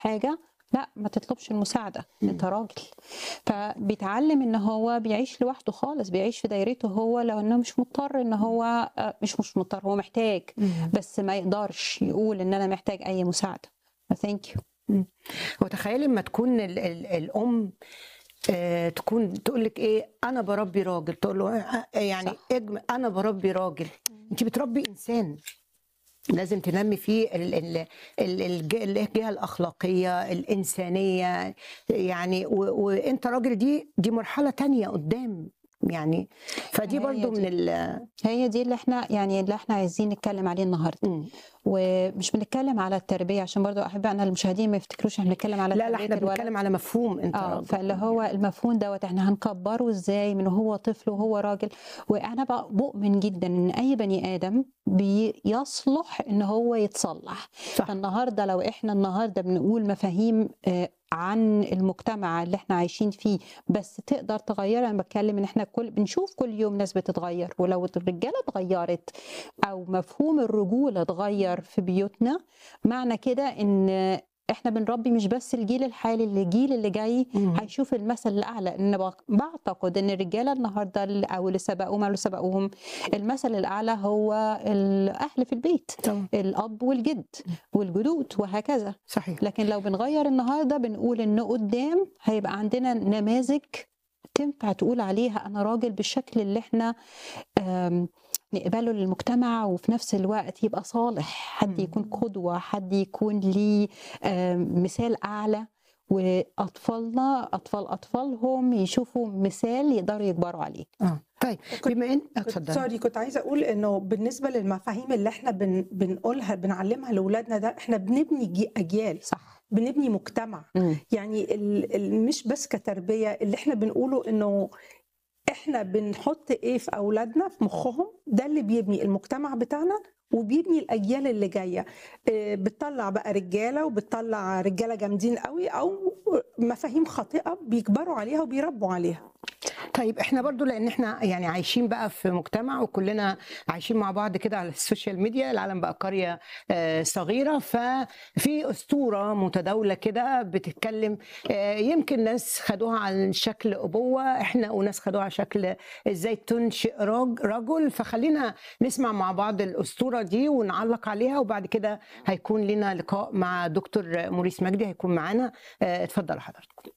حاجه لا ما تطلبش المساعده انت راجل فبيتعلم ان هو بيعيش لوحده خالص بيعيش في دايرته هو لو انه مش مضطر ان هو آه، مش مش مضطر هو محتاج بس ما يقدرش يقول ان انا محتاج اي مساعده ثانك يو وتخيلي لما تكون ال ال الام آه، تكون تقول لك ايه انا بربي راجل تقول له آه، يعني صح. اجم انا بربي راجل انت بتربي انسان لازم تنمي فيه ال- ال- ال- الج- الجهه الاخلاقيه الانسانيه يعني و- وانت راجل دي دي مرحله تانية قدام يعني فدي هي برضو دي. من ال هي دي اللي احنا يعني اللي احنا عايزين نتكلم عليه النهارده مم. ومش بنتكلم على التربيه عشان برضو احب انا المشاهدين ما يفتكروش احنا بنتكلم على لا لا تربية احنا الولد. بنتكلم على مفهوم انت اه راجل فاللي هو المفهوم دوت احنا هنكبره ازاي من هو طفل وهو راجل وانا بقى بؤمن جدا ان اي بني ادم بيصلح ان هو يتصلح صح. فالنهارده لو احنا النهارده بنقول مفاهيم آه، عن المجتمع اللي احنا عايشين فيه بس تقدر تغيرها انا بتكلم ان احنا كل بنشوف كل يوم ناس بتتغير ولو الرجاله اتغيرت او مفهوم الرجوله اتغير في بيوتنا معنى كده ان احنا بنربي مش بس الجيل الحالي اللي الجيل اللي جاي مم. هيشوف المثل الاعلى ان بق- بعتقد ان الرجاله النهارده اللي- او اللي سبقوهم او اللي سبقوهم المثل الاعلى هو الاهل في البيت طبعا. الاب والجد والجدود وهكذا صحيح لكن لو بنغير النهارده بنقول ان قدام هيبقى عندنا نماذج تنفع تقول عليها انا راجل بالشكل اللي احنا آم، نقبله للمجتمع وفي نفس الوقت يبقى صالح حد يكون قدوة حد يكون ليه آم، مثال أعلى وأطفالنا أطفال أطفالهم يشوفوا مثال يقدروا يكبروا عليه اه طيب كنت- بما ان كنت اتفضل سوري كنت عايزه اقول انه بالنسبه للمفاهيم اللي احنا بن بنقولها بنعلمها لاولادنا ده احنا بنبني جي- اجيال صح بنبني مجتمع مم. يعني ال ال مش بس كتربيه اللي احنا بنقوله انه احنا بنحط ايه في اولادنا في مخهم ده اللي بيبني المجتمع بتاعنا وبيبني الاجيال اللي جايه إيه، بتطلع بقى رجاله وبتطلع رجاله جامدين قوي او مفاهيم خاطئه بيكبروا عليها وبيربوا عليها طيب احنا برضو لان احنا يعني عايشين بقى في مجتمع وكلنا عايشين مع بعض كده على السوشيال ميديا العالم بقى قرية آه، صغيرة ففي أسطورة متداولة كده بتتكلم آه، يمكن ناس خدوها على شكل أبوة احنا وناس خدوها على شكل ازاي تنشئ راج- رجل فخلينا نسمع مع بعض الأسطورة دي ونعلق عليها وبعد كده هيكون لنا لقاء مع دكتور موريس مجدي هيكون معانا آه، اتفضل حضرتك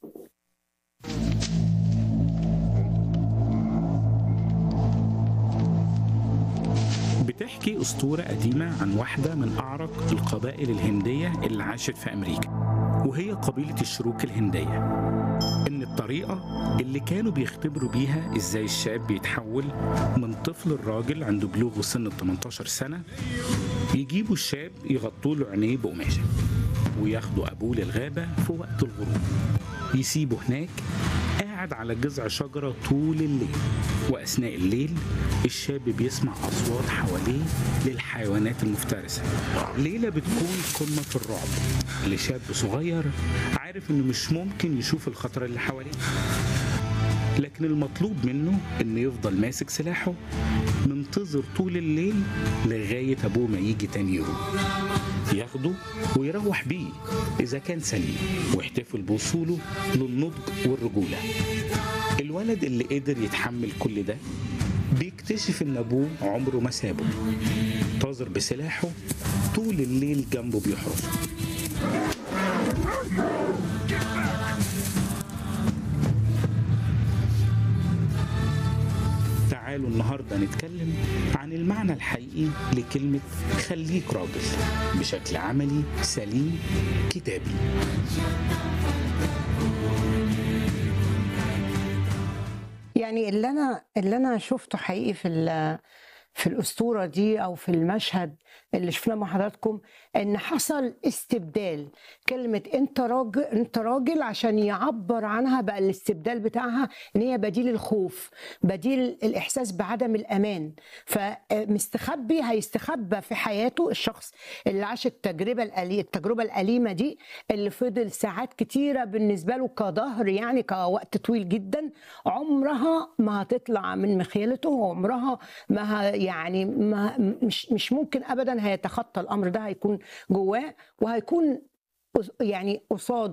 بتحكي أسطورة قديمة عن واحدة من أعرق القبائل الهندية اللي عاشت في أمريكا وهي قبيلة الشروك الهندية إن الطريقة اللي كانوا بيختبروا بيها إزاي الشاب بيتحول من طفل الراجل عند بلوغه سن ال 18 سنة يجيبوا الشاب يغطوا له عينيه بقماشة وياخدوا أبوه للغابة في وقت الغروب يسيبه هناك قاعد على جذع شجرة طول الليل وأثناء الليل الشاب بيسمع أصوات حواليه للحيوانات المفترسة ليلة بتكون قمة في الرعب لشاب صغير عارف إنه مش ممكن يشوف الخطر اللي حواليه لكن المطلوب منه إنه يفضل ماسك سلاحه منتظر طول الليل لغاية أبوه ما يجي تاني يوم ياخده ويروح بيه إذا كان سليم ويحتفل بوصوله للنضج والرجولة الولد اللي قدر يتحمل كل ده بيكتشف إن أبوه عمره ما سابه طازر بسلاحه طول الليل جنبه بيحرسه تعالوا النهاردة نتكلم عن المعنى الحقيقي لكلمة خليك راجل بشكل عملي سليم كتابي يعني اللي انا اللي انا شفته حقيقي في ال- في الاسطوره دي او في المشهد اللي شفناه مع حضراتكم ان حصل استبدال كلمه انت راجل انت راجل عشان يعبر عنها بقى الاستبدال بتاعها ان هي بديل الخوف بديل الاحساس بعدم الامان فمستخبي هيستخبى في حياته الشخص اللي عاش التجربه الألي... التجربه الاليمه دي اللي فضل ساعات كتيره بالنسبه له كظهر يعني كوقت طويل جدا عمرها ما هتطلع من مخيلته وعمرها ما ه... يعني ما مش مش ممكن ابدا هيتخطى الامر ده هيكون جواه وهيكون يعني قصاد